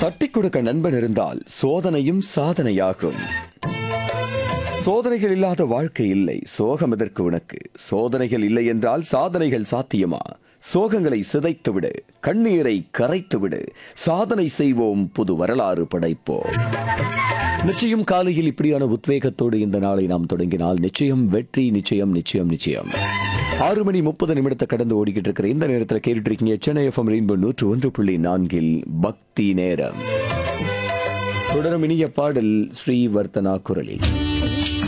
தட்டி கொடுக்க நண்பன் இருந்தால் சோதனையும் சாதனையாகும் சோதனைகள் இல்லாத வாழ்க்கை இல்லை சோகம் எதற்கு உனக்கு சோதனைகள் இல்லை என்றால் சாதனைகள் சாத்தியமா சோகங்களை சிதைத்து விடு கண்ணீரை கரைத்து விடு சாதனை செய்வோம் புது வரலாறு படைப்போம் நிச்சயம் காலையில் இப்படியான உத்வேகத்தோடு இந்த நாளை நாம் தொடங்கினால் நிச்சயம் வெற்றி நிச்சயம் நிச்சயம் நிச்சயம் ஆறு மணி முப்பது நிமிடத்தை கடந்து ஓடிக்கிட்டு இருக்கிற இந்த நேரத்தில் கேட்டுட்டு இருக்கீங்க சென்னை எஃப்எம் ரெயின்போ நூற்று ஒன்று புள்ளி நான்கில் பக்தி நேரம் தொடரும் இனிய பாடல் ஸ்ரீவர்த்தனா குரலில்